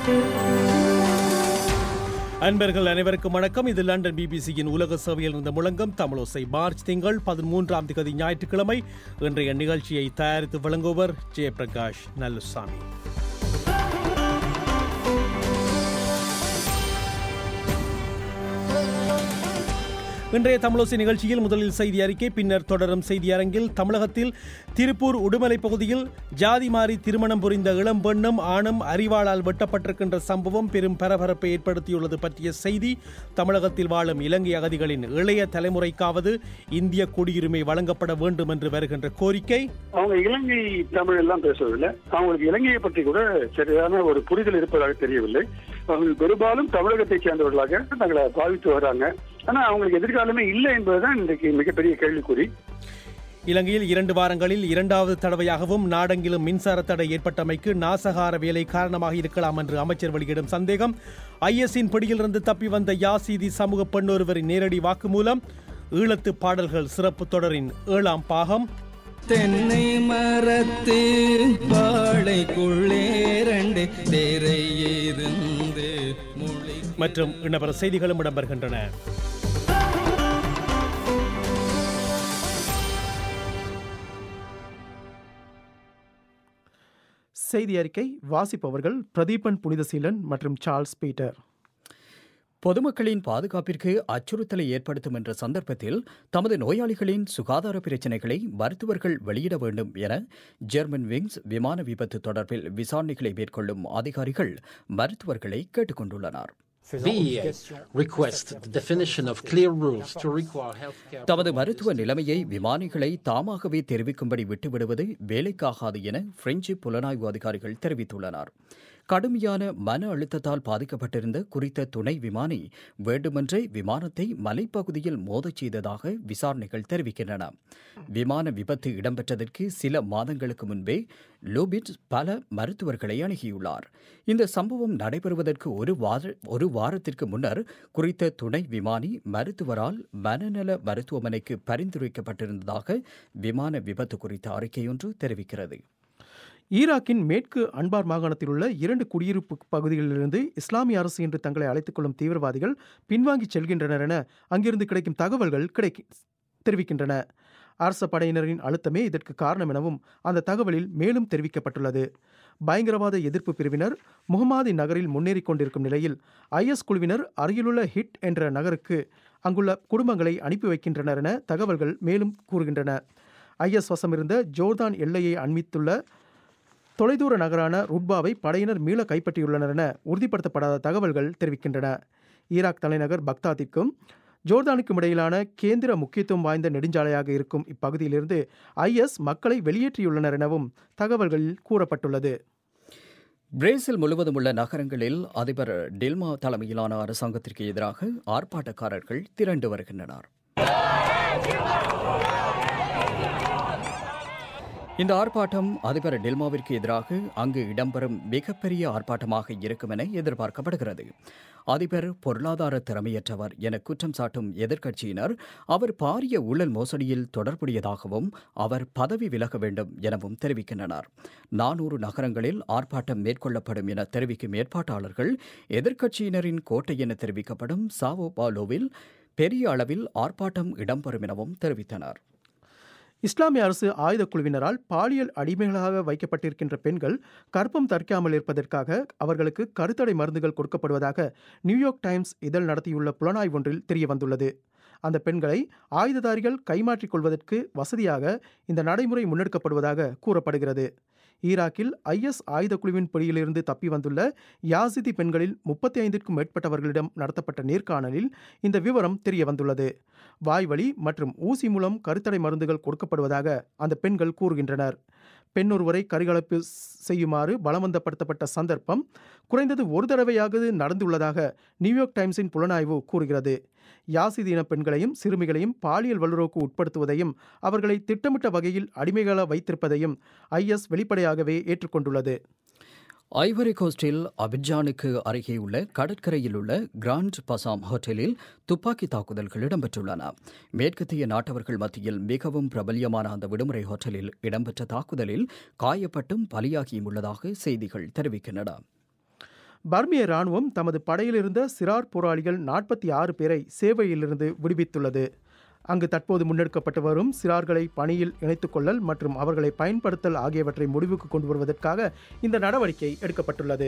அன்பர்கள் அனைவருக்கும் வணக்கம் இது லண்டன் பிபிசியின் உலக சேவையில் இருந்த முழங்கம் தமிழோசை மார்ச் திங்கள் பதிமூன்றாம் திகதி ஞாயிற்றுக்கிழமை இன்றைய நிகழ்ச்சியை தயாரித்து வழங்குவர் ஜெயபிரகாஷ் நல்லுசாமி இன்றைய தமிழோசை நிகழ்ச்சியில் முதலில் செய்தி அறிக்கை பின்னர் தொடரும் செய்தி அரங்கில் தமிழகத்தில் திருப்பூர் உடுமலை பகுதியில் ஜாதி மாறி திருமணம் புரிந்த இளம் பெண்ணும் ஆணும் அறிவாளால் வெட்டப்பட்டிருக்கின்ற சம்பவம் பெரும் பரபரப்பை ஏற்படுத்தியுள்ளது பற்றிய செய்தி தமிழகத்தில் வாழும் இலங்கை அகதிகளின் இளைய தலைமுறைக்காவது இந்திய குடியுரிமை வழங்கப்பட வேண்டும் என்று வருகின்ற கோரிக்கை அவங்க இலங்கை தமிழ் எல்லாம் பேசவில்லை அவங்களுக்கு இலங்கையை பற்றி கூட சரியான ஒரு புரிதல் இருப்பதாக தெரியவில்லை அவங்க பெரும்பாலும் தமிழகத்தைச் சேர்ந்தவர்களாக தங்களை பாவித்து வராங்க ஆனா அவங்களுக்கு எதிர்காலமே இல்லை என்பதுதான் இன்றைக்கு மிகப்பெரிய கேள்விக்குறி இலங்கையில் இரண்டு வாரங்களில் இரண்டாவது தடவையாகவும் நாடெங்கிலும் மின்சார தடை ஏற்பட்டமைக்கு நாசகார வேலை காரணமாக இருக்கலாம் என்று அமைச்சர் வெளியிடும் சந்தேகம் ஐஎஸ்இன் பிடியிலிருந்து தப்பி வந்த யாசீதி சமூக பெண்ணொருவரின் நேரடி வாக்குமூலம் ஈழத்து பாடல்கள் சிறப்பு தொடரின் ஏழாம் பாகம் தென்னை மரத்து பாடைக்குள்ளே ரெண்டு தேரை இருந்து மொழி மற்றும் இன்னபிற செய்திகளும் இடம்பெறுகின்றன செய்தி அறிக்கை வாசிப்பவர்கள் பிரதீபன் புனிதசீலன் மற்றும் சார்ல்ஸ் பீட்டர் பொதுமக்களின் பாதுகாப்பிற்கு அச்சுறுத்தலை ஏற்படுத்தும் என்ற சந்தர்ப்பத்தில் தமது நோயாளிகளின் சுகாதார பிரச்சினைகளை மருத்துவர்கள் வெளியிட வேண்டும் என ஜெர்மன் விங்ஸ் விமான விபத்து தொடர்பில் விசாரணைகளை மேற்கொள்ளும் அதிகாரிகள் மருத்துவர்களை கேட்டுக் கொண்டுள்ளனர் VEA request the definition of clear rules to require healthcare. தமது மருத்துவ நிலைமையை விமானிகளை தாமாகவே தெரிவிக்கும்படி விட்டுவிடுவது வேலைக்காகாது என பிரெஞ்சு புலனாய்வு அதிகாரிகள் தெரிவித்துள்ளனர் கடுமையான மன அழுத்தத்தால் பாதிக்கப்பட்டிருந்த குறித்த துணை விமானி வேண்டுமென்றே விமானத்தை மலைப்பகுதியில் மோதச் செய்ததாக விசாரணைகள் தெரிவிக்கின்றன விமான விபத்து இடம்பெற்றதற்கு சில மாதங்களுக்கு முன்பே லூபிட்ஸ் பல மருத்துவர்களை அணுகியுள்ளார் இந்த சம்பவம் நடைபெறுவதற்கு ஒரு வார ஒரு வாரத்திற்கு முன்னர் குறித்த துணை விமானி மருத்துவரால் மனநல மருத்துவமனைக்கு பரிந்துரைக்கப்பட்டிருந்ததாக விமான விபத்து குறித்த அறிக்கையொன்று தெரிவிக்கிறது ஈராக்கின் மேற்கு அன்பார் மாகாணத்தில் உள்ள இரண்டு குடியிருப்பு பகுதிகளிலிருந்து இஸ்லாமிய அரசு என்று தங்களை அழைத்துக் கொள்ளும் தீவிரவாதிகள் பின்வாங்கிச் செல்கின்றனர் என அங்கிருந்து கிடைக்கும் தகவல்கள் கிடைக்க தெரிவிக்கின்றன அரச படையினரின் அழுத்தமே இதற்கு காரணம் எனவும் அந்த தகவலில் மேலும் தெரிவிக்கப்பட்டுள்ளது பயங்கரவாத எதிர்ப்பு பிரிவினர் முகமாதி நகரில் முன்னேறிக் கொண்டிருக்கும் நிலையில் ஐஎஸ் குழுவினர் அருகிலுள்ள ஹிட் என்ற நகருக்கு அங்குள்ள குடும்பங்களை அனுப்பி வைக்கின்றனர் என தகவல்கள் மேலும் கூறுகின்றன ஐஎஸ் வசமிருந்த ஜோர்தான் எல்லையை அண்மித்துள்ள தொலைதூர நகரான ருட்பாவை படையினர் மீள கைப்பற்றியுள்ளனர் என உறுதிப்படுத்தப்படாத தகவல்கள் தெரிவிக்கின்றன ஈராக் தலைநகர் பக்தாத்திற்கும் ஜோர்தானுக்கும் இடையிலான கேந்திர முக்கியத்துவம் வாய்ந்த நெடுஞ்சாலையாக இருக்கும் இப்பகுதியிலிருந்து ஐஎஸ் மக்களை வெளியேற்றியுள்ளனர் எனவும் தகவல்களில் கூறப்பட்டுள்ளது பிரேசில் முழுவதும் உள்ள நகரங்களில் அதிபர் டில்மா தலைமையிலான அரசாங்கத்திற்கு எதிராக ஆர்ப்பாட்டக்காரர்கள் திரண்டு வருகின்றனர் இந்த ஆர்ப்பாட்டம் அதிபர் டில்மாவிற்கு எதிராக அங்கு இடம்பெறும் மிகப்பெரிய ஆர்ப்பாட்டமாக இருக்கும் என எதிர்பார்க்கப்படுகிறது அதிபர் பொருளாதார திறமையற்றவர் என குற்றம் சாட்டும் எதிர்க்கட்சியினர் அவர் பாரிய ஊழல் மோசடியில் தொடர்புடையதாகவும் அவர் பதவி விலக வேண்டும் எனவும் தெரிவிக்கின்றனர் நானூறு நகரங்களில் ஆர்ப்பாட்டம் மேற்கொள்ளப்படும் என தெரிவிக்கும் ஏற்பாட்டாளர்கள் எதிர்க்கட்சியினரின் கோட்டை என தெரிவிக்கப்படும் சாவோ பாலோவில் பெரிய அளவில் ஆர்ப்பாட்டம் இடம்பெறும் எனவும் தெரிவித்தனர் இஸ்லாமிய அரசு ஆயுத குழுவினரால் பாலியல் அடிமைகளாக வைக்கப்பட்டிருக்கின்ற பெண்கள் கற்பம் தரிக்காமல் இருப்பதற்காக அவர்களுக்கு கருத்தடை மருந்துகள் கொடுக்கப்படுவதாக நியூயார்க் டைம்ஸ் இதழ் நடத்தியுள்ள புலனாய்வு ஒன்றில் தெரிய வந்துள்ளது அந்த பெண்களை ஆயுததாரிகள் கைமாற்றிக் கொள்வதற்கு வசதியாக இந்த நடைமுறை முன்னெடுக்கப்படுவதாக கூறப்படுகிறது ஈராக்கில் ஐஎஸ் ஆயுத குழுவின் பிடியிலிருந்து தப்பி வந்துள்ள யாசிதி பெண்களில் முப்பத்தி ஐந்திற்கும் மேற்பட்டவர்களிடம் நடத்தப்பட்ட நேர்காணலில் இந்த விவரம் தெரிய வந்துள்ளது வாய்வழி மற்றும் ஊசி மூலம் கருத்தடை மருந்துகள் கொடுக்கப்படுவதாக அந்த பெண்கள் கூறுகின்றனர் பெண்ணொருவரை கரிகலப்பு செய்யுமாறு பலவந்தப்படுத்தப்பட்ட சந்தர்ப்பம் குறைந்தது ஒரு தடவையாவது நடந்துள்ளதாக நியூயார்க் டைம்ஸின் புலனாய்வு கூறுகிறது யாசிதி இன பெண்களையும் சிறுமிகளையும் பாலியல் வல்லுறவுக்கு உட்படுத்துவதையும் அவர்களை திட்டமிட்ட வகையில் அடிமைகள வைத்திருப்பதையும் ஐஎஸ் வெளிப்படையாகவே ஏற்றுக்கொண்டுள்ளது ஐவரி கோஸ்டில் அபிஜானுக்கு அருகே உள்ள கடற்கரையில் உள்ள கிராண்ட் பசாம் ஹோட்டலில் துப்பாக்கி தாக்குதல்கள் இடம்பெற்றுள்ளன மேற்கத்திய நாட்டவர்கள் மத்தியில் மிகவும் பிரபல்யமான அந்த விடுமுறை ஹோட்டலில் இடம்பெற்ற தாக்குதலில் காயப்பட்டும் பலியாகியும் உள்ளதாக செய்திகள் தெரிவிக்கின்றன பர்மிய ராணுவம் தமது படையில் இருந்த சிறார் போராளிகள் நாற்பத்தி ஆறு பேரை சேவையிலிருந்து விடுவித்துள்ளது அங்கு தற்போது முன்னெடுக்கப்பட்டு வரும் சிறார்களை பணியில் இணைத்துக் கொள்ளல் மற்றும் அவர்களை பயன்படுத்தல் ஆகியவற்றை முடிவுக்கு கொண்டு வருவதற்காக இந்த நடவடிக்கை எடுக்கப்பட்டுள்ளது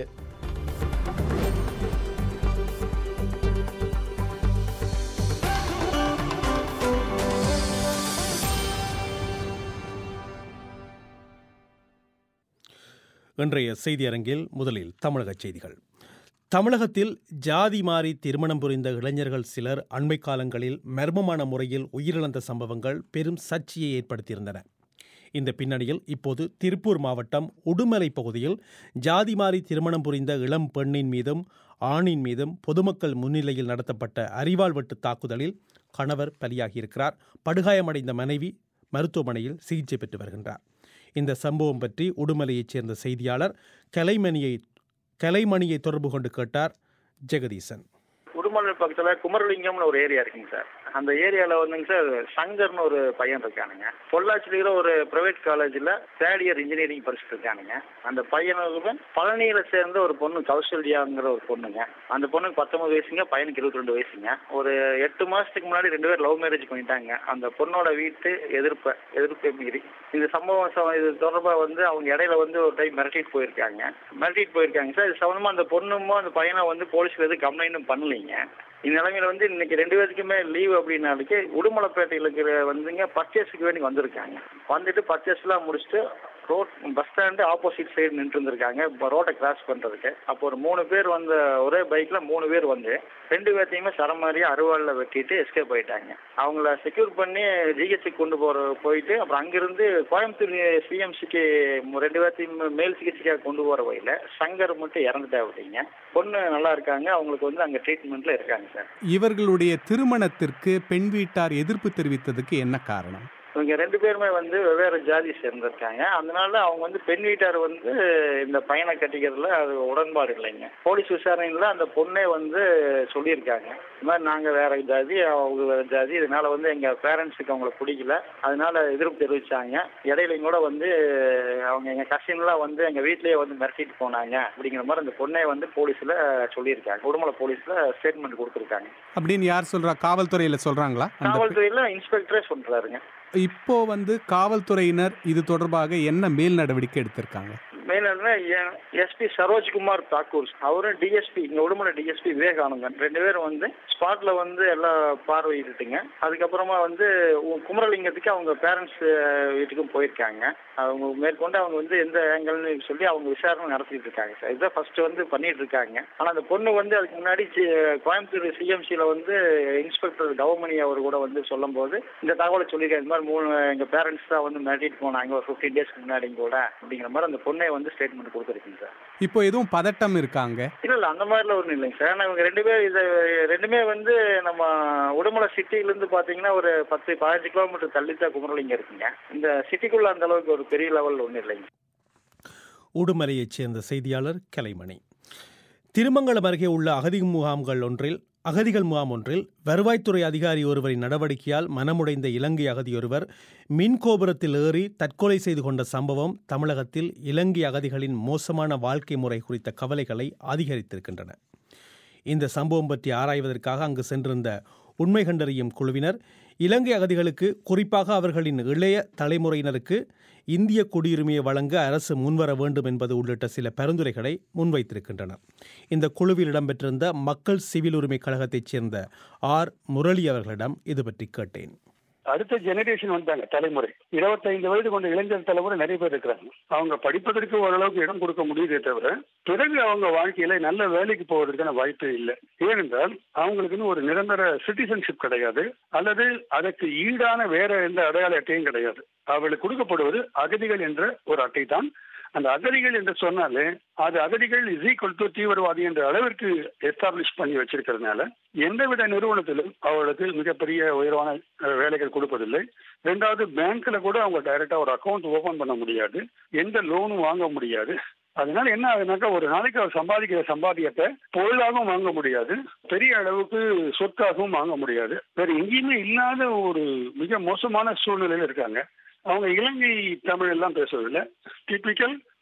இன்றைய செய்தி அரங்கில் முதலில் தமிழக செய்திகள் தமிழகத்தில் ஜாதி மாறி திருமணம் புரிந்த இளைஞர்கள் சிலர் அண்மை காலங்களில் மர்மமான முறையில் உயிரிழந்த சம்பவங்கள் பெரும் சர்ச்சையை ஏற்படுத்தியிருந்தன இந்த பின்னணியில் இப்போது திருப்பூர் மாவட்டம் உடுமலை பகுதியில் ஜாதி மாறி திருமணம் புரிந்த இளம் பெண்ணின் மீதும் ஆணின் மீதும் பொதுமக்கள் முன்னிலையில் நடத்தப்பட்ட அரிவாள் வெட்டு தாக்குதலில் கணவர் பலியாகியிருக்கிறார் படுகாயமடைந்த மனைவி மருத்துவமனையில் சிகிச்சை பெற்று வருகின்றார் இந்த சம்பவம் பற்றி உடுமலையைச் சேர்ந்த செய்தியாளர் கலைமணியை கலைமணியை தொடர்பு கொண்டு கேட்டார் ஜெகதீசன் உடுமலை பக்கத்துல குமரலிங்கம்னு ஒரு ஏரியா இருக்குங்க சார் அந்த ஏரியால வந்துங்க சார் சங்கர்னு ஒரு பையன் இருக்கானுங்க பொள்ளாச்சியில் இருக்கிற ஒரு பிரைவேட் காலேஜில் தேர்ட் இயர் இன்ஜினியரிங் படிச்சுட்டு இருக்கானுங்க அந்த பையனுக்கு பழனியில சேர்ந்த ஒரு பொண்ணு கௌசல்யாங்கிற ஒரு பொண்ணுங்க அந்த பொண்ணுக்கு பத்தொன்பது வயசுங்க பையனுக்கு இருபத்தி ரெண்டு வயசுங்க ஒரு எட்டு மாசத்துக்கு முன்னாடி ரெண்டு பேர் லவ் மேரேஜ் பண்ணிட்டாங்க அந்த பொண்ணோட வீட்டு எதிர்ப்பை எதிர்ப்பை மீறி இந்த சம்பவம் ச- இது தொடர்பாக வந்து அவங்க இடையில வந்து ஒரு டைம் மிரட்டிட்டு போயிருக்காங்க மிரட்டிட்டு போயிருக்காங்க சார் இது சம்பந்தமா அந்த பொண்ணுமோ அந்த பையனை வந்து போலீஸ்ல எதுவும் கம்ப்ளைண்ட்டும் பண்ணலைங்க இந்த நிலைமையில வந்து இன்னைக்கு ரெண்டு பேருக்குமே லீவ் அப்படின்னாலுக்கு உடுமலைப்பேட்டையில் இருக்கிற வந்துங்க பர்ச்சேஸுக்கு வேண்டி வந்திருக்காங்க வந்துட்டு பர்ச்சேஸ்லாம் முடிச்சுட்டு road bus stand opposite side நின்று இருந்திருக்காங்க ரோட்டை கிராஸ் பண்றதுக்கு அப்போ ஒரு மூணு பேர் வந்த ஒரே பைக்ல மூணு பேர் வந்து ரெண்டு பேர்த்தையுமே சரமாரியா அருவாளில் வெட்டிட்டு எஸ்கேப் ஆயிட்டாங்க அவங்கள செக்யூர் பண்ணி ஜிஹெச்சுக்கு கொண்டு போற போயிட்டு அப்புறம் அங்கிருந்து கோயம்புத்தூர் சிஎம்சிக்கு ரெண்டு பேர்த்தையும் மேல் சிகிச்சைக்காக கொண்டு போற வழியில சங்கர் மட்டும் இறந்துட்டா அப்படிங்க பொண்ணு நல்லா இருக்காங்க அவங்களுக்கு வந்து அங்க ட்ரீட்மெண்ட்ல இருக்காங்க சார் இவர்களுடைய திருமணத்திற்கு பெண் வீட்டார் எதிர்ப்பு தெரிவித்ததுக்கு என்ன காரணம் இவங்க ரெண்டு பேருமே வந்து வெவ்வேறு ஜாதி சேர்ந்திருக்காங்க அதனால அவங்க வந்து பெண் வீட்டார் வந்து இந்த பையனை கட்டிக்கிறதுல அது உடன்பாடு இல்லைங்க போலீஸ் விசாரணையில அந்த பொண்ணே வந்து சொல்லியிருக்காங்க இந்த மாதிரி நாங்க வேற ஜாதி அவங்க வேற ஜாதி இதனால வந்து எங்க பேரண்ட்ஸுக்கு அவங்கள பிடிக்கல அதனால எதிர்ப்பு தெரிவிச்சாங்க இடையிலையும் கூட வந்து அவங்க எங்க கசின்லாம் வந்து எங்க வீட்லயே வந்து மிரட்டிட்டு போனாங்க அப்படிங்கிற மாதிரி அந்த பொண்ணே வந்து போலீஸ்ல சொல்லியிருக்காங்க உடுமலை போலீஸ்ல ஸ்டேட்மெண்ட் கொடுத்துருக்காங்க அப்படின்னு யார் சொல்றா காவல்துறையில சொல்றாங்களா அந்த காவல்துறையில இன்ஸ்பெக்டரே சொல்றாருங்க இப்போ வந்து காவல்துறையினர் இது தொடர்பாக என்ன மேல் நடவடிக்கை எடுத்திருக்காங்க மேல எஸ்பி சரோஜ்குமார் தாக்கூர் அவரும் டிஎஸ்பி இங்க உடுமலை டிஎஸ்பி விவேகானந்தன் ரெண்டு பேரும் வந்து ஸ்பாட்ல வந்து எல்லாம் பார்வையிட்டுங்க அதுக்கப்புறமா வந்து உ- குமரலிங்கத்துக்கு அவங்க பேரண்ட்ஸ் வீட்டுக்கும் போயிருக்காங்க அவங்க மேற்கொண்டு அவங்க வந்து எந்த ஏங்கல்னு சொல்லி அவங்க விசாரணை நடத்திட்டு இருக்காங்க சார் இதுதான் ஃபர்ஸ்ட் வந்து பண்ணிட்டு இருக்காங்க ஆனா அந்த பொண்ணு வந்து அதுக்கு முன்னாடி சி- கோயம்புத்தூர் சிஎம்சியில வந்து இன்ஸ்பெக்டர் கவர்மணி அவர் கூட வந்து சொல்லும்போது இந்த தகவலை சொல்லியிருக்காங்க இந்த மாதிரி மூணு எங்க பேரண்ட்ஸ் தான் வந்து மிரட்டிட்டு போனாங்க ஒரு ஃபிஃப்டீன் டேஸ்க்கு முன்னாடி கூட அப்படிங்கிற மாதிரி அந்த பொண்ணை வந்து ஸ்டேட்மெண்ட் கொடுத்துருக்குங்க சார் இப்போ எதுவும் பதட்டம் இருக்காங்க இல்ல இல்ல அந்த மாதிரிலாம் ஒன்றும் இல்லைங்க சார் ஆனா இவங்க ரெண்டு பேர் இது ரெண்டுமே வந்து நம்ம உடுமலை சிட்டில இருந்து பாத்தீங்கன்னா ஒரு பத்து பதினஞ்சு கிலோமீட்டர் தள்ளி தான் குமரலிங்க இருக்குங்க இந்த சிட்டிக்குள்ள அந்த அளவுக்கு ஒரு பெரிய லெவல் ஒன்றும் இல்லைங்க உடுமலையைச் சேர்ந்த செய்தியாளர் கலைமணி திருமங்கலம் அருகே உள்ள அகதி முகாம்கள் ஒன்றில் அகதிகள் முகாம் ஒன்றில் வருவாய்த்துறை அதிகாரி ஒருவரின் நடவடிக்கையால் மனமுடைந்த இலங்கை அகதியொருவர் மின் கோபுரத்தில் ஏறி தற்கொலை செய்து கொண்ட சம்பவம் தமிழகத்தில் இலங்கை அகதிகளின் மோசமான வாழ்க்கை முறை குறித்த கவலைகளை அதிகரித்திருக்கின்றன இந்த சம்பவம் பற்றி ஆராய்வதற்காக அங்கு சென்றிருந்த உண்மை கண்டறியும் குழுவினர் இலங்கை அகதிகளுக்கு குறிப்பாக அவர்களின் இளைய தலைமுறையினருக்கு இந்திய குடியுரிமையை வழங்க அரசு முன்வர வேண்டும் என்பது உள்ளிட்ட சில பரிந்துரைகளை முன்வைத்திருக்கின்றனர் இந்த குழுவில் இடம்பெற்றிருந்த மக்கள் சிவில் உரிமை கழகத்தைச் சேர்ந்த ஆர் முரளி அவர்களிடம் இது பற்றி கேட்டேன் அடுத்த ஜெனரேஷன் வந்தாங்க தலைமுறை இருபத்தைந்து வயது கொண்ட இளைஞர் தலைமுறை நிறைய பேர் இருக்கிறாங்க அவங்க படிப்பதற்கு ஓரளவுக்கு இடம் கொடுக்க முடியுதே தவிர பிறகு அவங்க வாழ்க்கையில நல்ல வேலைக்கு போவதற்கான வாய்ப்பு இல்லை ஏனென்றால் அவங்களுக்குன்னு ஒரு நிரந்தர சிட்டிசன்ஷிப் கிடையாது அல்லது அதற்கு ஈடான வேற எந்த அடையாள அட்டையும் கிடையாது அவர்களுக்கு கொடுக்கப்படுவது அகதிகள் என்ற ஒரு அட்டை தான் அந்த அகதிகள் என்று சொன்னாலே அது அகதிகள் இஸ் ஈக்குவல் டு தீவிரவாதி என்ற அளவிற்கு எஸ்டாப்ளிஷ் பண்ணி வச்சிருக்கிறதுனால எந்தவித நிறுவனத்திலும் அவர்களுக்கு மிகப்பெரிய உயர்வான அஹ், வேலைகள் கொடுப்பதில்லை ரெண்டாவது பேங்க்ல கூட அவங்க டைரக்டா ஒரு அக்கௌண்ட் ஓபன் பண்ண முடியாது எந்த லோனும் வாங்க முடியாது அதனால என்ன ஆகுதுனாக்கா ஒரு நாளைக்கு அவர் சம்பாதிக்கிற சம்பாதியத்தை பொருளாகவும் வாங்க முடியாது பெரிய அளவுக்கு சொத்தாகவும் வாங்க முடியாது வேற எங்கேயுமே இல்லாத ஒரு மிக மோசமான சூழ்நிலையில இருக்காங்க அவங்க இலங்கை தமிழ் எல்லாம் பேசுவதில்லை டிபிக்கல்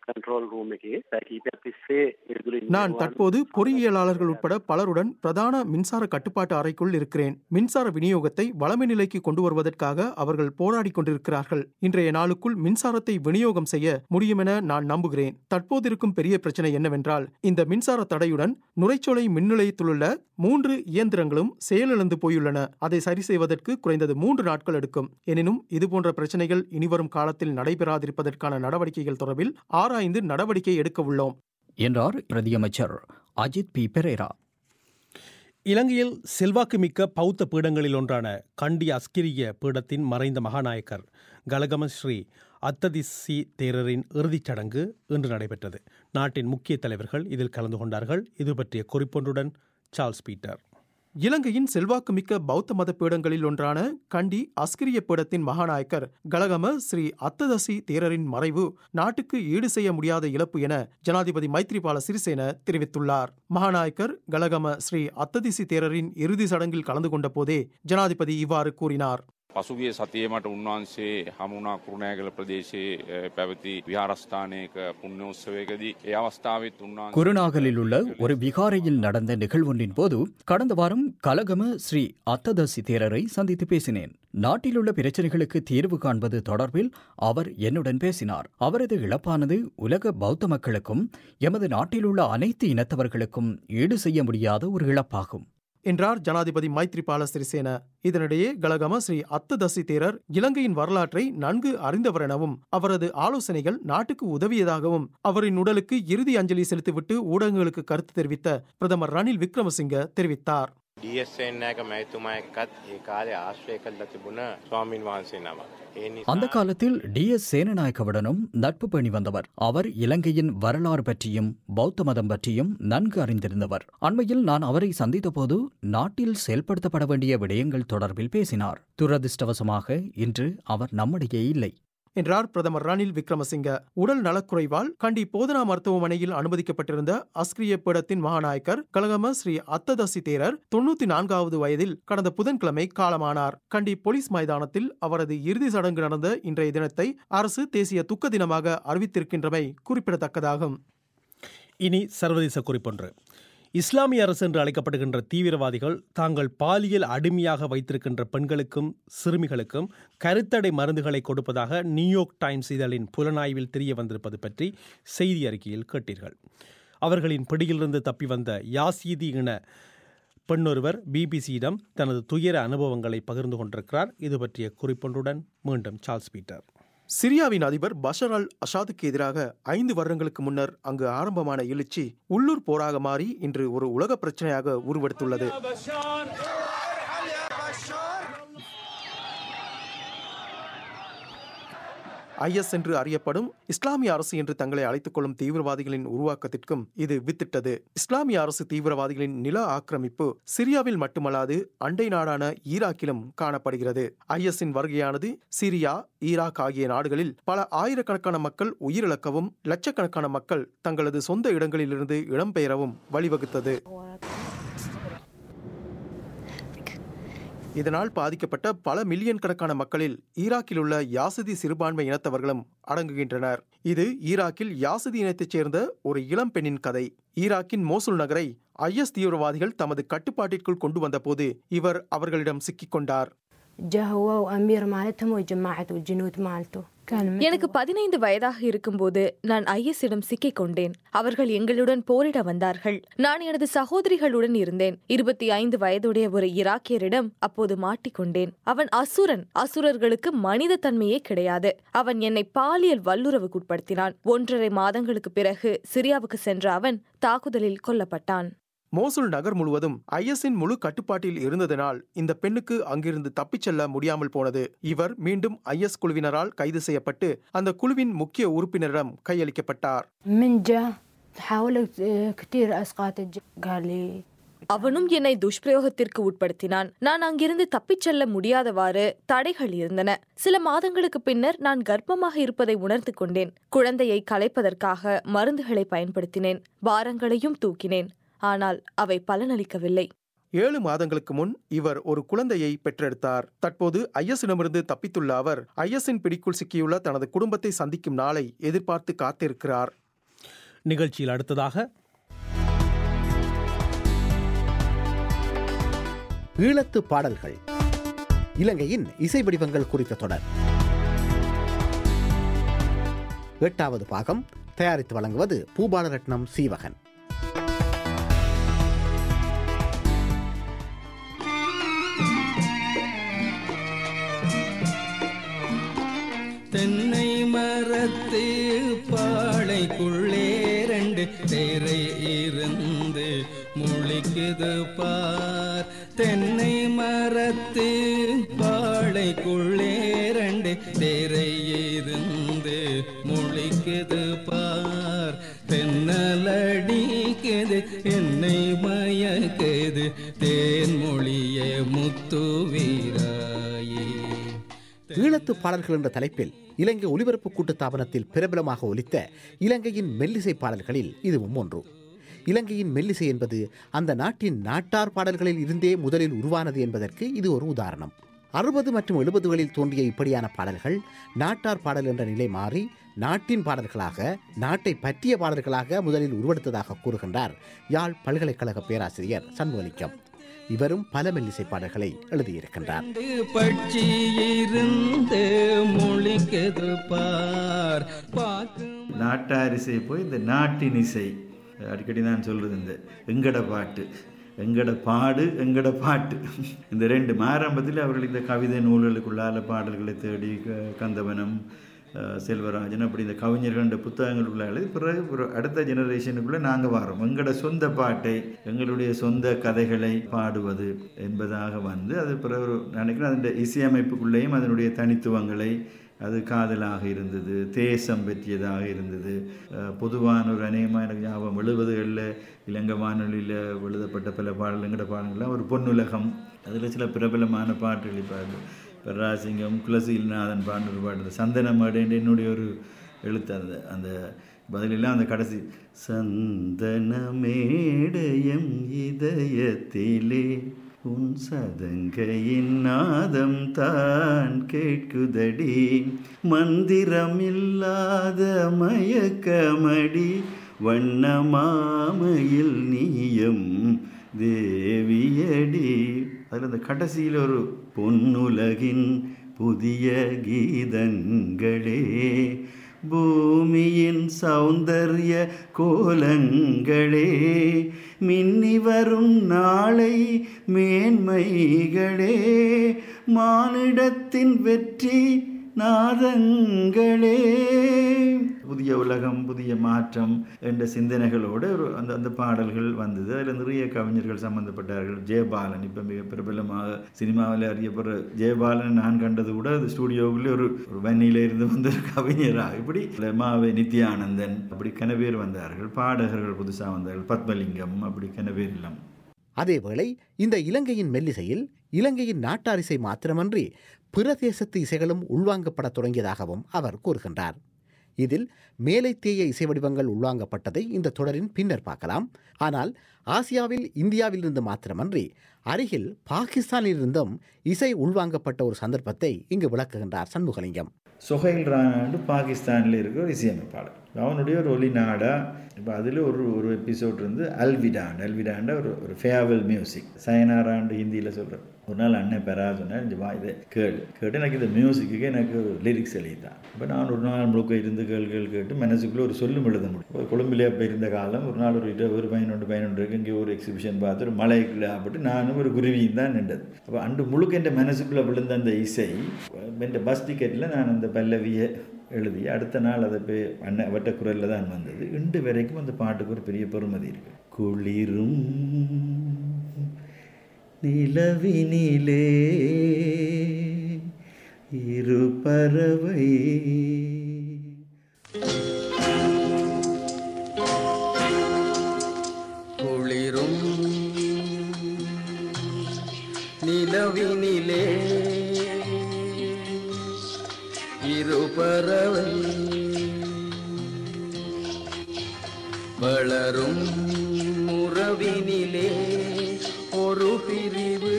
කන්ට්‍රෝල් රූම් එකේ පැය කීපයක් තිස්සේ ඉරිදුරු நான் தற்போது பொறியியலாளர்கள் உட்பட பலருடன் பிரதான மின்சார கட்டுப்பாட்டு அறைக்குள் இருக்கிறேன் மின்சார விநியோகத்தை வளமை நிலைக்கு கொண்டு வருவதற்காக அவர்கள் போராடிக் கொண்டிருக்கிறார்கள் இன்றைய நாளுக்குள் மின்சாரத்தை விநியோகம் செய்ய முடியும் என நான் நம்புகிறேன் தற்போது இருக்கும் பெரிய பிரச்சனை என்னவென்றால் இந்த மின்சார தடையுடன் நுரைச்சோலை மின் நிலையத்திலுள்ள மூன்று இயந்திரங்களும் செயலிழந்து போயுள்ளன அதை சரி செய்வதற்கு குறைந்தது மூன்று நாட்கள் எடுக்கும் எனினும் இதுபோன்ற பிரச்சனைகள் இனிவரும் காலத்தில் நடைபெறாதிருப்பதற்கான நடவடிக்கைகள் தொடர்பில் ஆராய்ந்து நடவடிக்கை எடுக்க உள்ளோம் என்றார் பிரதியமைச்சர் அஜித் பி பெரேரா இலங்கையில் செல்வாக்குமிக்க பௌத்த பீடங்களில் ஒன்றான கண்டி அஸ்கிரிய பீடத்தின் மறைந்த மகாநாயக்கர் கலகம ஸ்ரீ அத்ததிசி தேரரின் இறுதிச் சடங்கு இன்று நடைபெற்றது நாட்டின் முக்கிய தலைவர்கள் இதில் கலந்து கொண்டார்கள் இது பற்றிய குறிப்பொன்றுடன் சார்ல்ஸ் பீட்டர் இலங்கையின் செல்வாக்குமிக்க பௌத்த மத பீடங்களில் ஒன்றான கண்டி அஸ்கிரிய பீடத்தின் மகாநாயக்கர் கலகம ஸ்ரீ அத்ததசி தேரரின் மறைவு நாட்டுக்கு ஈடு செய்ய முடியாத இழப்பு என ஜனாதிபதி மைத்ரிபால சிறிசேன தெரிவித்துள்ளார் மகாநாயக்கர் கலகம ஸ்ரீ அத்ததிசி தேரரின் இறுதி சடங்கில் கலந்து கொண்ட போதே ஜனாதிபதி இவ்வாறு கூறினார் පසුගිය සතියමට උන්වහන්සේ හමුණා කුරුණෑගල ප්‍රදේශයේ අ, පැවති විහාරස්ථානයක පුුණ්‍යෝත්සවයකදී ඒ අවස්ථාවත් උන්වන් குருநாகலில் உள்ள ஒரு விகாரையில் நடந்த நிகழ்வொன்றின் போது கடந்த வாரம் கலகம ஸ்ரீ அத்ததசி தேரரை சந்தித்து பேசினேன் நாட்டில் உள்ள பிரச்சனைகளுக்கு தீர்வு காண்பது தொடர்பில் அவர் என்னுடன் பேசினார் அவரது இழப்பானது உலக பௌத்த மக்களுக்கும் எமது நாட்டில் உள்ள அனைத்து இனத்தவர்களுக்கும் ஈடு செய்ய முடியாத ஒரு இழப்பாகும் என்றார் ஜனாதிபதி மைத்ரிபால சிறிசேன இதனிடையே கலகம ஸ்ரீ அத்ததசி தேரர் இலங்கையின் வரலாற்றை நன்கு அறிந்தவர் எனவும் அவரது ஆலோசனைகள் நாட்டுக்கு உதவியதாகவும் அவரின் உடலுக்கு இறுதி அஞ்சலி செலுத்திவிட்டு ஊடகங்களுக்கு கருத்து தெரிவித்த பிரதமர் ரணில் விக்ரமசிங்க தெரிவித்தார் ඩියස්සෙන්නෑක මැතුමා එක්කත් ඒ කාලේ ආශ්‍රය කල්ල තිබුණ ස්වාමීන් වහන්සේ නම. ඒ அந்த காலத்தில் டி எஸ் சேனநாயக்கவுடனும் நட்பு பேணி வந்தவர் அவர் இலங்கையின் வரலாறு பற்றியும் பௌத்த மதம் பற்றியும் நன்கு அறிந்திருந்தவர் அண்மையில் நான் அவரை சந்தித்தபோது நாட்டில் செயல்படுத்தப்பட வேண்டிய விடயங்கள் தொடர்பில் பேசினார் துரதிர்ஷ்டவசமாக இன்று அவர் நம்மிடையே இல்லை என்றார் பிரதமர் ரணில் விக்ரமசிங்க உடல் நலக்குறைவால் கண்டி போதனா மருத்துவமனையில் அனுமதிக்கப்பட்டிருந்த அஸ்கிரிய பீடத்தின் மகாநாயக்கர் கலகம ஸ்ரீ அத்ததசி தேரர் தொண்ணூத்தி நான்காவது வயதில் கடந்த புதன்கிழமை காலமானார் கண்டி போலீஸ் மைதானத்தில் அவரது இறுதி சடங்கு நடந்த இன்றைய தினத்தை அரசு தேசிய துக்க தினமாக அறிவித்திருக்கின்றமை குறிப்பிடத்தக்கதாகும் இனி சர்வதேச குறிப்பொன்று இஸ்லாமிய அரசு என்று அழைக்கப்படுகின்ற தீவிரவாதிகள் தாங்கள் பாலியல் அடிமையாக வைத்திருக்கின்ற பெண்களுக்கும் சிறுமிகளுக்கும் கருத்தடை மருந்துகளை கொடுப்பதாக நியூயார்க் டைம்ஸ் இதழின் புலனாய்வில் தெரிய வந்திருப்பது பற்றி செய்தி அறிக்கையில் கேட்டீர்கள் அவர்களின் பிடியிலிருந்து தப்பி வந்த யாசீதி இன பெண்ணொருவர் பிபிசியிடம் தனது துயர அனுபவங்களை பகிர்ந்து கொண்டிருக்கிறார் இது பற்றிய குறிப்பொன்றுடன் மீண்டும் சார்ல்ஸ் பீட்டர் சிரியாவின் அதிபர் பஷர் அல் அஷாதுக்கு எதிராக ஐந்து வருடங்களுக்கு முன்னர் அங்கு ஆரம்பமான எழுச்சி உள்ளூர் போராக மாறி இன்று ஒரு உலக பிரச்சனையாக உருவெடுத்துள்ளது ஐஎஸ் என்று அறியப்படும் இஸ்லாமிய அரசு என்று தங்களை அழைத்துக் கொள்ளும் தீவிரவாதிகளின் உருவாக்கத்திற்கும் இது வித்திட்டது இஸ்லாமிய அரசு தீவிரவாதிகளின் நில ஆக்கிரமிப்பு சிரியாவில் மட்டுமல்லாது அண்டை நாடான ஈராக்கிலும் காணப்படுகிறது ஐஎஸ்ஸின் வருகையானது சிரியா ஈராக் ஆகிய நாடுகளில் பல ஆயிரக்கணக்கான மக்கள் உயிரிழக்கவும் லட்சக்கணக்கான மக்கள் தங்களது சொந்த இடங்களிலிருந்து இடம்பெயரவும் வழிவகுத்தது இதனால் பாதிக்கப்பட்ட பல மில்லியன் கணக்கான மக்களில் ஈராக்கில் உள்ள யாசதி சிறுபான்மை இனத்தவர்களும் அடங்குகின்றனர் இது ஈராக்கில் யாசதி இனத்தைச் சேர்ந்த ஒரு இளம் பெண்ணின் கதை ஈராக்கின் மோசுல் நகரை ஐஎஸ் தீவிரவாதிகள் தமது கட்டுப்பாட்டிற்குள் கொண்டு வந்தபோது இவர் அவர்களிடம் சிக்கிக் கொண்டார் جا هو وأمير مالتهم وجماعته والجنود مالته كان எனக்கு பதினைந்து வயதாக இருக்கும்போது நான் ஐஎஸ்ஸிடம் சிக்கிக் கொண்டேன் அவர்கள் எங்களுடன் போரிட வந்தார்கள் நான் எனது சகோதரிகளுடன் இருந்தேன் இருபத்தி ஐந்து வயதுடைய ஒரு ஈராக்கியரிடம் அப்போது மாட்டிக்கொண்டேன் அவன் அசுரன் அசுரர்களுக்கு மனித தன்மையே கிடையாது அவன் என்னை பாலியல் வல்லுறவுக்குட்படுத்தினான் ஒன்றரை மாதங்களுக்கு பிறகு சிரியாவுக்கு சென்ற அவன் தாக்குதலில் கொல்லப்பட்டான் மோசுல் நகர் முழுவதும் ஐஎஸ்ஸின் முழு கட்டுப்பாட்டில் இருந்ததனால் இந்த பெண்ணுக்கு அங்கிருந்து தப்பிச் செல்ல முடியாமல் போனது இவர் மீண்டும் ஐஎஸ் குழுவினரால் கைது செய்யப்பட்டு அந்த குழுவின் முக்கிய உறுப்பினரிடம் கையளிக்கப்பட்டார் من جا حاولت آه، كتير أسقاط الج- قال لي அவனும் என்னை துஷ்பிரயோகத்திற்கு உட்படுத்தினான் நான் அங்கிருந்து தப்பிச் செல்ல முடியாதவாறு தடைகள் இருந்தன சில மாதங்களுக்கு பின்னர் நான் கர்ப்பமாக இருப்பதை உணர்ந்து கொண்டேன் குழந்தையை கலைப்பதற்காக மருந்துகளை பயன்படுத்தினேன் பாரங்களையும் தூக்கினேன் ஆனால் அவை பலனளிக்கவில்லை ஏழு மாதங்களுக்கு முன் இவர் ஒரு குழந்தையை பெற்றெடுத்தார் தற்போது ஐஎஸ்ஸிடமிருந்து தப்பித்துள்ள அவர் ஐஎஸ்ஸின் பிடிக்குள் சிக்கியுள்ள தனது குடும்பத்தை சந்திக்கும் நாளை எதிர்பார்த்து காத்திருக்கிறார் நிகழ்ச்சியில் அடுத்ததாக ஈழத்து பாடல்கள் இலங்கையின் இசை வடிவங்கள் குறித்த தொடர் எட்டாவது பாகம் தயாரித்து வழங்குவது பூபாலரட்னம் சீவகன் தென்னை மரத்து பாளைக்குள்ளே ரெண்டு தேரை இருந்து முழிக்குது பார் தென்னை மரத்து பாளைக்குள்ளே ரெண்டு தேரை இருந்து முழிக்குது பார் தென்னலடிக்குது என்னை மயக்குது தேன்மொழிய முத்து வீராயே ஈழத்து பாடல்கள் என்ற தலைப்பில் இலங்கை ஒலிபரப்பு கூட்டுத்தாபனத்தில் பிரபலமாக ஒலித்த இலங்கையின் மெல்லிசை பாடல்களில் இதுவும் ஒன்று இலங்கையின் மெல்லிசை என்பது அந்த நாட்டின் நாட்டார் பாடல்களில் இருந்தே முதலில் உருவானது என்பதற்கு இது ஒரு உதாரணம் அறுபது மற்றும் எழுபதுகளில் தோன்றிய இப்படியான பாடல்கள் நாட்டார் பாடல் என்ற நிலை மாறி நாட்டின் பாடல்களாக நாட்டை பற்றிய பாடல்களாக முதலில் உருவெடுத்ததாக கூறுகின்றார் யாழ் பல்கலைக்கழக பேராசிரியர் சண்முகலிங்கம் இவரும் பல மெல்லிசை பாடல்களை எழுதியிருக்கின்றார் பட்சி இருந்து முழிக்குது பார் பார்க்கும் நாட்டாரிசை போய் இந்த நாட்டின் இசை அடிக்கடி நான் சொல்றது இந்த எங்கட பாட்டு எங்கட பாடு எங்கட பாட்டு இந்த ரெண்டு ஆரம்பத்தில் அவர்கள் இந்த கவிதை நூல்களுக்குள்ளால பாடல்களை தேடி க- கந்தவனம் அஹ், செல்வராஜன் அப்படி இந்த கவிஞர்கள்ன்ற புத்தகங்களுக்குள்ள எழுதி பிறகு ஒரு அடுத்த ஜெனரேஷனுக்குள்ளே நாங்கள் வரோம் எங்களோட சொந்த பாட்டை எங்களுடைய சொந்த கதைகளை பாடுவது என்பதாக வந்து அது பிறகு ஒரு நினைக்கிறேன் அதனுடைய இசையமைப்புக்குள்ளேயும் அதனுடைய தனித்துவங்களை அது காதலாக இருந்தது தேசம் பற்றியதாக இருந்தது அஹ், பொதுவான ஒரு அநேகமாக எனக்கு ஞாபகம் எழுபதுகளில் இலங்கை வானொலியில் எழுதப்பட்ட பல பாடல்களோட பாடல்கள்லாம் ஒரு பொன்னுலகம் அதில் சில பிரபலமான பாட்டுகள் இப்போ இப்போ ராசிங்கம் குலசீல்நாதன் பாடின ஒரு பாட்டு சந்தன மாடேன்ற என்னுடைய ஒரு எழுத்து அந்த அந்த பதிலெல்லாம் அந்த கடைசி சந்தன மேடயம் இதயத்திலே உன் சதங்கையின் நாதம் தான் கேட்குதடி மந்திரமில்லாத மயக்கமடி வண்ணமாமையில் நீயம் தேவியடி அதில் அந்த கடைசியில் ஒரு பொன்னுலகின் புதிய கீதங்களே பூமியின் சௌந்தர்ய கோலங்களே மின்னி வரும் நாளை மேன்மைகளே மானிடத்தின் வெற்றி நாதங்களே புதிய உலகம் புதிய மாற்றம் என்ற சிந்தனைகளோடு ஒரு அந்த அந்த பாடல்கள் வந்தது அதில் நிறைய கவிஞர்கள் சம்பந்தப்பட்டார்கள் ஜெயபாலன் இப்போ மிக பிரபலமாக சினிமாவில் அறியப்படுற ஜெயபாலன் நான் கண்டது கூட அது ஸ்டூடியோவில் ஒரு ஒரு வன்னியில இருந்து வந்த ஒரு கவிஞராக இப்படி மாவே நித்யானந்தன் அப்படி கன பேர் வந்தார்கள் பாடகர்கள் புதுசாக வந்தார்கள் பத்மலிங்கம் அப்படி கன பேர் எல்லாம் அதேவேளை இந்த இலங்கையின் மெல்லிசையில் இலங்கையின் நாட்டாரிசை மாத்திரமன்றி பிற தேசத்து இசைகளும் உள்வாங்கப்படத் தொடங்கியதாகவும் அவர் கூறுகின்றார் இதில் மேலைத்தேய இசை வடிவங்கள் உள்வாங்கப்பட்டதை இந்த தொடரின் பின்னர் பார்க்கலாம் ஆனால் ஆசியாவில் இந்தியாவிலிருந்து மாத்திரமன்றி அருகில் பாகிஸ்தானிலிருந்தும் இசை உள்வாங்கப்பட்ட ஒரு சந்தர்ப்பத்தை இங்கு விளக்குகின்றார் சண்முகலிங்கம் சுஹைல் ரானாண்டு பாகிஸ்தானில் இருக்கிற ஒரு இசையமைப்பாளர் அவனுடைய ஒரு ஒலி நாடா இப்போ அதில் ஒரு ஒரு எபிசோட் இருந்து அல்விடாண்ட் அல்விடாண்ட ஒரு ஒரு ஃபேவல் மியூசிக் சயனாராண்டு ஹிந்தியில் சொல்கிறேன் ஒரு நாள் அண்ணன் பெறா சொன்னேன் இந்த வா இதை கேளு கேட்டு எனக்கு இந்த மியூசிக்கு எனக்கு ஒரு லிரிக்ஸ் எழுதித்தான் இப்போ நான் ஒரு நாள் முழுக்க இருந்து கேள் கேள் கேட்டு மனசுக்குள்ளே ஒரு சொல்லும் எழுத முடியும் ஒரு கொழும்பிலே அப்போ இருந்த காலம் ஒரு நாள் ஒரு இட- ஒரு பதினொன்று பதினொன்று இருக்கு இங்கே ஒரு எக்ஸிபிஷன் பார்த்து ஒரு மலைக்குள்ளே அப்படி நானும் ஒரு குருவியும் தான் நின்றது அப்போ அண்டு முழுக்க என் மனசுக்குள்ளே விழுந்த அந்த இசை என் பஸ் டிக்கெட்டில் நான் அந்த பல்லவியை எழுதி அடுத்த நாள் அதை போய் அண்ணன் வட்ட குரலில் தான் வந்தது இன்று வரைக்கும் அந்த பாட்டுக்கு ஒரு பெரிய பெருமதி இருக்கு குளிரும் நிலவினிலே இரு பறவை குளிரும் நிலவினிலே இரு பறவை வளரும் உறவினிலே ஒரு பிரிவு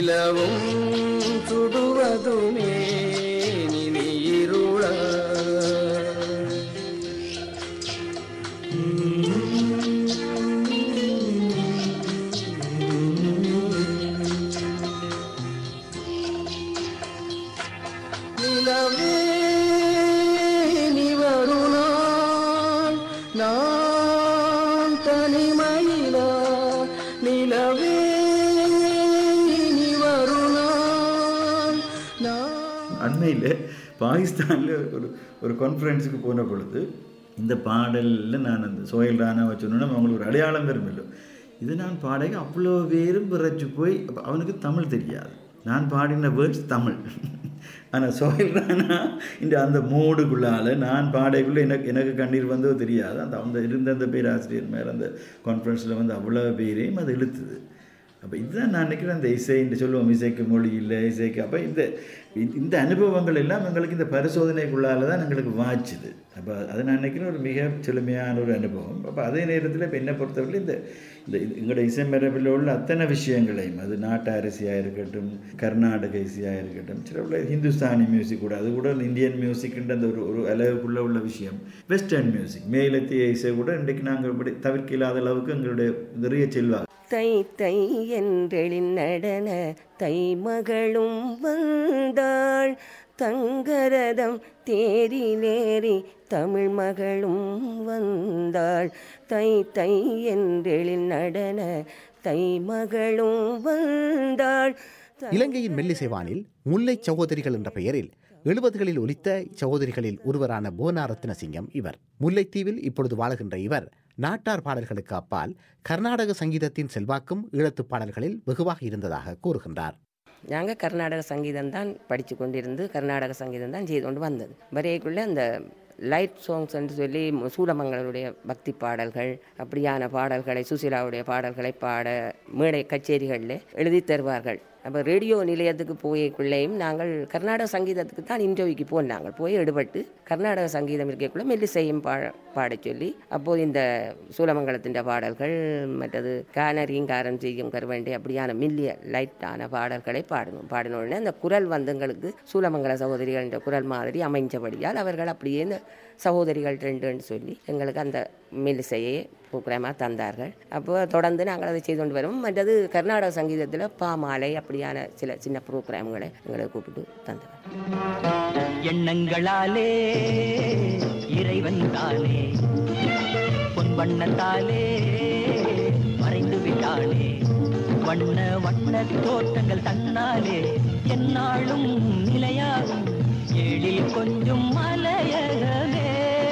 நிலவும் சுடுவதுமே இனி இருளாய் நிலவே நீ வருநாள் நான் தனிமையிலா நிலவே நீ வருநாள் நான் அண்மையில் பாகிஸ்தானில் ஒரு ஒரு கான்ஃபரன்ஸுக்கு போன பொழுது இந்த பாடலில் நான் அந்த சோயல் ராணாவை சொன்னோன்னா அவங்களுக்கு ஒரு அடையாளம் பெருமில்லை இது நான் பாடகை அவ்வளோ பேரும் விரைச்சு போய் அப்ப அவனுக்கு தமிழ் தெரியாது நான் பாடின வேர்ட்ஸ் தமிழ் ஆனால் சோயல் ராணா இந்த அந்த மூடுக்குள்ளால் நான் பாடைக்குள்ளே எனக்கு எனக்கு கண்ணீர் வந்தோ தெரியாது அந்த அந்த இருந்த அந்த பேராசிரியர் மேலே அந்த கான்ஃபரன்ஸில் வந்து அவ்வளோ பேரையும் அது இழுத்துது அப்போ இதுதான் நான் நினைக்கிறேன் அந்த இசைன்னு சொல்லுவோம் இசைக்கு மொழி இல்லை இசைக்கு அப்போ இந்த இந்த- இந்த அனுபவங்கள் எல்லாம் எங்களுக்கு இந்த பரிசோதனைக்குள்ளால தான் எங்களுக்கு வாய்ச்சுது அப்போ அது நான் நினைக்கிறேன் ஒரு மிக செழுமையான ஒரு அனுபவம் அப்போ அதே நேரத்தில் இப்போ என்னை பொறுத்தவரை இந்த இந்த இது- எங்களோட இசை மரபில் உள்ள அத்தனை விஷயங்களையும் அது நாட்டு அரிசியாக இருக்கட்டும் கர்நாடக இசையாக இருக்கட்டும் சில உள்ள ஹிந்துஸ்தானி மியூசிக் கூட அது கூட இந்தியன் மியூசிக்ன்ற அந்த ஒரு ஒரு அளவுக்குள்ள உள்ள விஷயம் வெஸ்டர்ன் மியூசிக் மேலத்திய இசை கூட இன்றைக்கு நாங்கள் இப்படி தவிர்க்க இல்லாத அளவுக்கு எங்களுடைய நிறைய செல்வாக்கு தை தை என்றெழின் நடன தை மகளும் வந்தாள் தங்கரதம் தேரிலேறி தமிழ் மகளும் வந்தாள் தை தை என்றெழில் நடன தை மகளும் வந்தாள் இலங்கையின் மெல்லிசைவானில் முல்லை சகோதரிகள் என்ற பெயரில் எழுபதுகளில் ஒலித்த சகோதரிகளில் ஒருவரான புவனாரத்ன சிங்கம் இவர் முல்லைத்தீவில் இப்பொழுது வாழுகின்ற இவர் நாட்டார் பாடல்களுக்கு அப்பால் கர்நாடக சங்கீதத்தின் செல்வாக்கும் ஈழத்துப் பாடல்களில் வெகுவாக இருந்ததாக கூறுகின்றார் நாங்கள் கர்நாடக சங்கீதம் தான் படித்து கொண்டிருந்து கர்நாடக சங்கீதம் தான் செய்து கொண்டு வந்தது வரையக்குள்ளே அந்த லைட் சாங்ஸ் என்று சொல்லி சூடமங்கலருடைய பக்தி பாடல்கள் அப்படியான பாடல்களை சுசீலாவுடைய பாடல்களை பாட மேடை கச்சேரிகளில் எழுதி தருவார்கள் அப்போ ரேடியோ நிலையத்துக்கு போயக்குள்ளேயும் நாங்கள் கர்நாடக சங்கீதத்துக்கு தான் இன்டர்வியூக்கு போனோம் நாங்கள் போய் எடுபட்டு கர்நாடக சங்கீதம் இருக்கக்குள்ள மெல்லிசையும் பா பாடச் சொல்லி அப்போது இந்த சூலமங்கலத்தின் பாடல்கள் மற்றது கானரீங்காரம் செய்யும் கருவண்டி அப்படியான மில்லிய லைட்டான பாடல்களை பாடணும் பாடின உடனே அந்த குரல் வந்து எங்களுக்கு சூலமங்கல சகோதரிகள் என்ற குரல் மாதிரி அமைஞ்சபடியால் அவர்கள் அப்படியே இந்த சகோதரிகள் ரெண்டுன்னு சொல்லி எங்களுக்கு அந்த மெல்லிசையை ப்ரோக்ராமாக தந்தார்கள் அப்போ தொடர்ந்து நாங்கள் அதை செய்து கொண்டு வரோம் மற்றது கர்நாடக சங்கீதத்தில் பாமாலை அப்படியான சில சின்ன ப்ரோக்ராம்களை எங்களை கூப்பிட்டு தந்தவர் எண்ணங்களாலே இறைவன் தானே பொன் வண்ணத்தாலே மறைந்து விட்டாளே வண்ண வண்ண தோட்டங்கள் தன்னாலே என்னாலும் நிலையாகும் எழில் கொஞ்சம் மலையகமே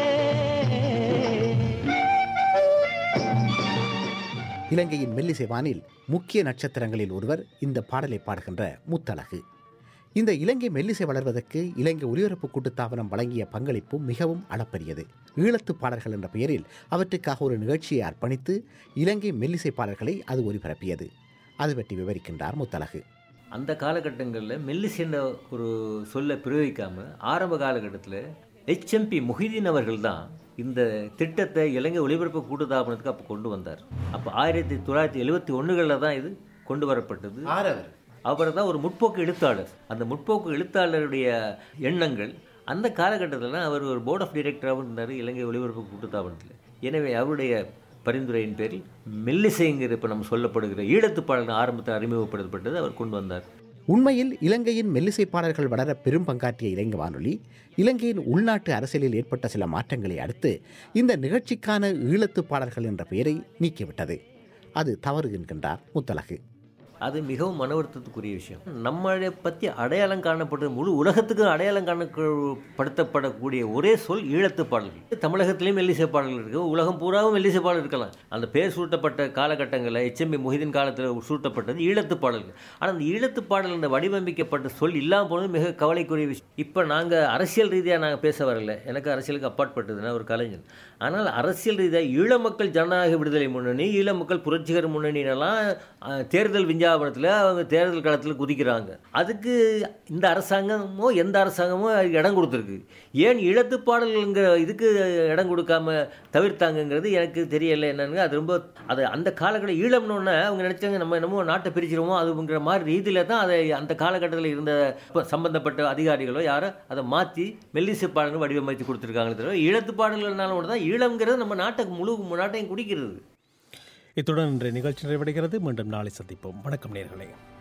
இலங்கையின் மெல்லிசைவானில் முக்கிய நட்சத்திரங்களில் ஒருவர் இந்த பாடலை பாடுகின்ற முத்தழகு இந்த இலங்கை மெல்லிசை வளர்வதற்கு இலங்கை ஒலிபரப்பு கூட்டுத்தாபனம் வழங்கிய பங்களிப்பு மிகவும் அளப்பரியது ஈழத்து பாடல்கள் என்ற பெயரில் அவற்றுக்காக ஒரு நிகழ்ச்சியை அர்ப்பணித்து இலங்கை மெல்லிசை பாடல்களை அது ஒலிபரப்பியது அது பற்றி விவரிக்கின்றார் முத்தழகு அந்த காலகட்டங்களில் மெல்லிஸ் என்ற ஒரு சொல்லை பிரயோகிக்காமல் ஆரம்ப காலகட்டத்தில் ஹெச்எம்பி முஹிதீன் அவர்கள் தான் இந்த திட்டத்தை இலங்கை ஒலிபரப்பு கூட்டுத்தாபனத்துக்கு அப்போ கொண்டு வந்தார் அப்போ ஆயிரத்தி தொள்ளாயிரத்தி எழுபத்தி ஒன்றுகளில் தான் இது கொண்டு வரப்பட்டது அவர் தான் ஒரு முற்போக்கு எழுத்தாளர் அந்த முற்போக்கு எழுத்தாளருடைய எண்ணங்கள் அந்த காலகட்டத்தில் அவர் ஒரு போர்ட் ஆஃப் டைரக்டராகவும் இருந்தார் இலங்கை ஒலிபரப்பு கூட்டுத்தாபனத்தில் எனவே அவருடைய பரிந்துரையின் பேரில் மெல்லிசைங்கிற இப்போ நம்ம சொல்லப்படுகிற ஈழத்து பாடல் ஆரம்பத்தில் அறிமுகப்படுத்தப்பட்டது அவர் கொண்டு வந்தார் உண்மையில் இலங்கையின் மெல்லிசை பாடல்கள் வளர பெரும் பங்காற்றிய இலங்கை வானொலி இலங்கையின் உள்நாட்டு அரசியலில் ஏற்பட்ட சில மாற்றங்களை அடுத்து இந்த நிகழ்ச்சிக்கான ஈழத்து பாடல்கள் என்ற பெயரை நீக்கிவிட்டது அது தவறு என்கின்றார் முத்தலகு அது மிகவும் மன வருத்தத்துக்குரிய விஷயம் நம்மளை பற்றி அடையாளம் காணப்படுற முழு உலகத்துக்கு அடையாளம் காணப்படுத்தப்படக்கூடிய ஒரே சொல் ஈழத்து பாடல்கள் தமிழகத்திலையும் மெல்லிசை பாடல்கள் இருக்குது உலகம் பூராவும் மெல்லிசை பாடல் இருக்கலாம் அந்த பேர் சூட்டப்பட்ட காலகட்டங்களில் எச்எம்பி முஹிதீன் காலத்தில் சூட்டப்பட்டது ஈழத்து பாடல்கள் ஆனால் அந்த ஈழத்து பாடல் அந்த வடிவமைக்கப்பட்ட சொல் இல்லாமல் போனது மிக கவலைக்குரிய விஷயம் இப்போ நாங்கள் அரசியல் ரீதியாக நாங்கள் பேச வரல எனக்கு அரசியலுக்கு அப்பாற்பட்டது நான் ஒரு கலைஞன் ஆனால் அரசியல் ரீதியாக ஈழ மக்கள் ஜனநாயக விடுதலை முன்னணி ஈழ மக்கள் புரட்சிகர முன்னணினெல்லாம் அஹ், தேர்தல் விஞ்ஞாபனத்தில் அவங்க தேர்தல் களத்தில் குதிக்கிறாங்க அதுக்கு இந்த அரசாங்கமோ எந்த அரசாங்கமோ இடம் கொடுத்துருக்கு ஏன் ஈழத்து பாடல்ங்கிற இதுக்கு இடம் கொடுக்காம தவிர்த்தாங்கங்கிறது எனக்கு தெரியல என்னன்னு அது ரொம்ப அது அந்த காலகட்ட ஈழம்னோடனே அவங்க நினைச்சாங்க நம்ம என்னமோ நாட்டை பிரிச்சிருமோ அதுங்கிற மாதிரி ரீதியில் தான் அதை அந்த காலகட்டத்தில் இருந்த இப்ப சம்பந்தப்பட்ட அதிகாரிகளோ யாரோ அதை மாற்றி மெல்லிசை பாடல்கள் வடிவமைத்து கொடுத்துருக்காங்களே தவிர ஈழத்து பாடல்கள்னால கூட தான் ஈழம்ங்கிறது நம்ம நாட்டை முழு நாட்டையும் குடிக்கிறது இத்துடன் இன்றைய நிகழ்ச்சி நிறைவடைகிறது மீண்டும் நாளை சந்திப்போம் வணக்கம் நேர்களே